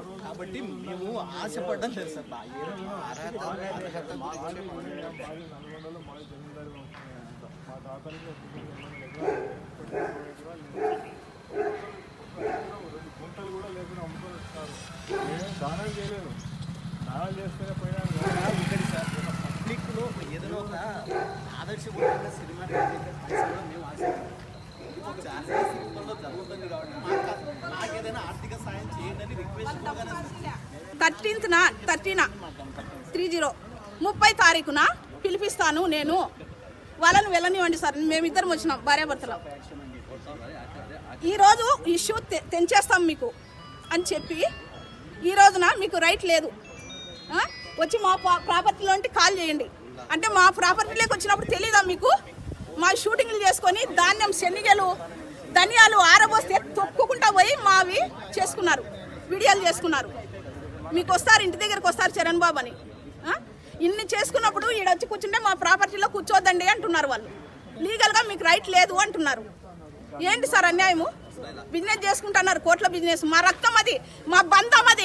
కాబట్టి మేము ఆశపడ్డం లేదు సార్ బా- ఏ రోజు అర్హత అర్హత మాది నల్గొండలో మాది జమీందారి వంశమే అంతా. మా తాతలకి ఒక రెండు ఎకరాలు లేదు. రెండు గుంటలు కూడా లేకుండా అమ్ముకొని వస్తారు మేము దానం చేయలేదు దానం చేస్తేనే పోయినా ఇక్కడ సార్ ఒక పబ్లిక్లో ఏదైనా ఒక ఆదర్శపూర్వకంగా సినిమా రిలీజ్ చేసే కూడా మేము ఆశిస్తాం ఇది ఒక శాస్త్రీయ సినిమాలో జరుగుతుంది కాబట్టి మాకు మాకు ఏదైనా ఆర్థిక సాయం చేయండి అని రిక్వెస్ట్ కూడా థర్టీన్త్న థర్టీన త్రీ జీరో ముప్పై తారీఖున పిలిపిస్తాను నేను వాళ్ళని వెళ్ళనివ్వండి సార్ మేమిద్దరం వచ్చినాం భార్యాభర్తలం ఈరోజు ఇష్యూ తె- తెంచేస్తాం మీకు అని చెప్పి ఈ రోజున మీకు రైట్ లేదు ఆ? వచ్చి మా పా- ప్రాపర్టీలోంటి కాల్ చేయండి అంటే మా ప్రాపర్టీలోకి వచ్చినప్పుడు తెలీదా మీకు మా షూటింగ్లు చేసుకొని ధాన్యం శనిగలు ధనియాలు ఆరబోస్తే తొక్కుకుంటా పోయి మావి చేసుకున్నారు వీడియోలు చేసుకున్నారు మీకు వస్తారు ఇంటి దగ్గరకు వస్తారు చరణ్ బాబు అని ఆ? ఇన్ని చేసుకున్నప్పుడు ఈడ వచ్చి కూర్చుంటే మా ప్రాపర్టీలో కూర్చోవద్దండి అంటున్నారు వాళ్ళు లీగల్గా మీకు రైట్ లేదు అంటున్నారు ఏంటి సార్ అన్యాయము బిజినెస్ చేసుకుంటున్నారు కోట్ల బిజినెస్ మా రక్తం అది మా బంధం అది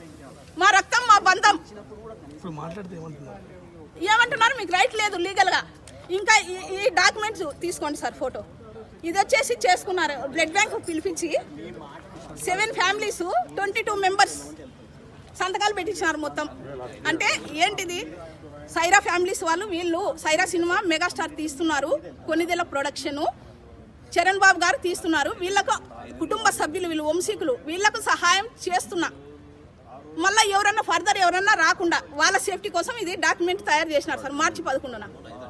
మా రక్తం మా బంధం ఇప్పుడు మాట్లాడితే ఏమంటున్నారు ఏమంటున్నారు మీకు రైట్ లేదు లీగల్గా ఇంకా ఈ- ఈ డాక్యుమెంట్స్ తీసుకోండి సార్ ఫోటో ఇది వచ్చేసి చేసుకున్నారు బ్లడ్ బ్యాంక్ పిలిపించి seven families twenty two members సంతకాలు పెట్టించినారు మొత్తం అంటే ఏంటిది సైరా ఫ్యామిలీస్ వాళ్ళు వీళ్ళు సైరా సినిమా మెగాస్టార్ తీస్తున్నారు కొన్నిదెల ప్రొడక్షను చరణ్ బాబు గారు తీస్తున్నారు వీళ్ళకు కుటుంబ సభ్యులు వీళ్ళు వంశీకులు వీళ్ళకు సహాయం చేస్తున్నా మళ్ళీ ఎవరన్నా ఫర్దర్ ఎవరన్నా రాకుండా వాళ్ళ సేఫ్టీ కోసం ఇది డాక్యుమెంట్ తయారు చేసినారు సార్ మార్చి పదకొండున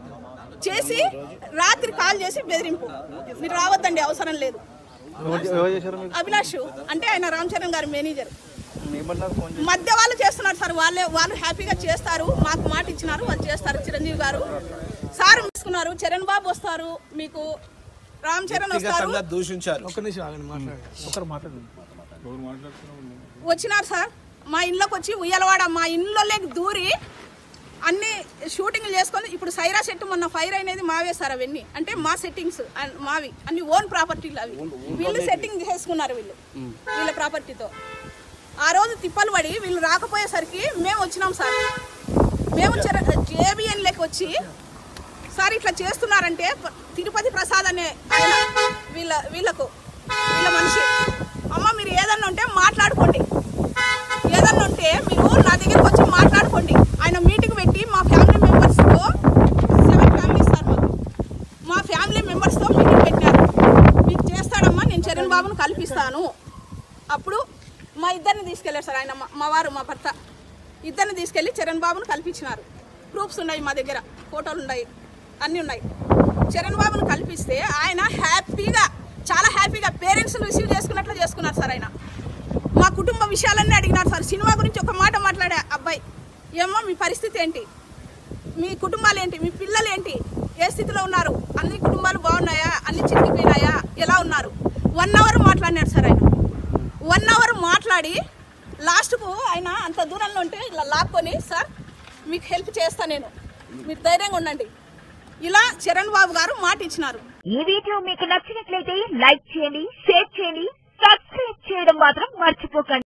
చేసి రాత్రి కాల్ చేసి బెదిరింపు మీరు రావద్దండి అవసరం లేదు ఎవరు చేశారు మీకు అభిలాష్ అంటే ఆయన రామ్ చరణ్ గారి మేనేజర్ ఏమన్నారు ఫోన్ మధ్య వాళ్ళు చేస్తున్నారు సార్ వాళ్ళే వాళ్ళు హ్యాపీగా చేస్తారు మాకు మాట ఇచ్చినారు వాళ్ళు చేస్తారు చిరంజీవి గారు సార్ తీసుకున్నారు చరణ్ బాబు వస్తారు మీకు రామ్ చరణ్ వస్తారు దూషించారు ఒక్క నిమిషం ఆగండి మాట్లాడండి ఒకరు మాట్లాడండి ఎవరు మాట్లాడుతున్నాం వచ్చినారు సార్ మా ఇంట్లోకి వచ్చి ఉయ్యలవాడ మా ఇంట్లోకి దూరి అన్ని షూటింగ్లు చేసుకొని ఇప్పుడు సైరా సెట్ మొన్న ఫైర్ అనేది మావే సార్ అవన్నీ అంటే మా సెట్టింగ్స్ అండ్ మావి అన్ని ఓన్ ప్రాపర్టీలు అవి వీళ్ళు సెట్టింగ్ చేసుకున్నారు వీళ్ళు వీళ్ళ ప్రాపర్టీతో ఆ రోజు తిప్పలు పడి వీళ్ళు రాకపోయేసరికి మేము వచ్చినాం సార్ మేము జేబిఎన్ లెక్క వచ్చి సార్ ఇట్లా చేస్తున్నారంటే ప- తిరుపతి ప్రసాద్ అనే ఆయన వీళ్ళ వీళ్ళకు వీళ్ళ మనిషి అమ్మ మీరు ఏదన్నా ఉంటే మాట్లాడుకోండి ఏదన్నా ఉంటే మీరు నా దగ్గరికి వచ్చి మాట్లాడుకోండి ఆయన మీటింగ్ పెట్టి మా ఫ్యామిలీ మెంబర్స్తో సెవెన్ ఫ్యామిలీస్ సార్ మాకు మా ఫ్యామిలీ మెంబర్స్తో మీటింగ్ పెట్టారు మీకు చేస్తాడమ్మా నేను చరణ్ బాబును కల్పిస్తాను అప్పుడు మా ఇద్దరిని తీసుకెళ్లారు సార్ ఆయన మా- మా వారు మా భర్త ఇద్దరిని తీసుకెళ్లి చరణ్ బాబును కల్పించినారు ప్రూఫ్స్ ఉన్నాయి మా దగ్గర ఫోటోలు ఉన్నాయి అన్నీ ఉన్నాయి చరణ్ బాబును కల్పిస్తే ఆయన హ్యాపీగా చాలా హ్యాపీగా పేరెంట్స్ రిసీవ్ చేసుకున్నట్లు చేసుకున్నారు సార్ ఆయన మా కుటుంబ విషయాలన్నీ అడిగినారు సార్ సినిమా గురించి ఒక మాట మాట్లాడే అబ్బాయి ఏమో మీ పరిస్థితి ఏంటి మీ కుటుంబాలు ఏంటి మీ పిల్లలు ఏంటి ఏ స్థితిలో ఉన్నారు అన్ని కుటుంబాలు బాగున్నాయా అన్ని చితికిపోయినాయా ఎలా ఉన్నారు వన్ అవర్ మాట్లాడినాడు సార్ ఆయన వన్ అవర్ మాట్లాడి లాస్ట్కు ఆయన అంత దూరంలో ఉంటే ఇలా లాక్కొని సార్ మీకు హెల్ప్ చేస్తా నేను మీరు ధైర్యంగా ఉండండి ఇలా చరణ్ బాబు గారు మాట ఇచ్చినారు ఈ వీడియో మీకు నచ్చినట్లయితే లైక్ చేయండి షేర్ చేయండి సబ్స్క్రైబ్ చేయడం మాత్రం మర్చిపోకండి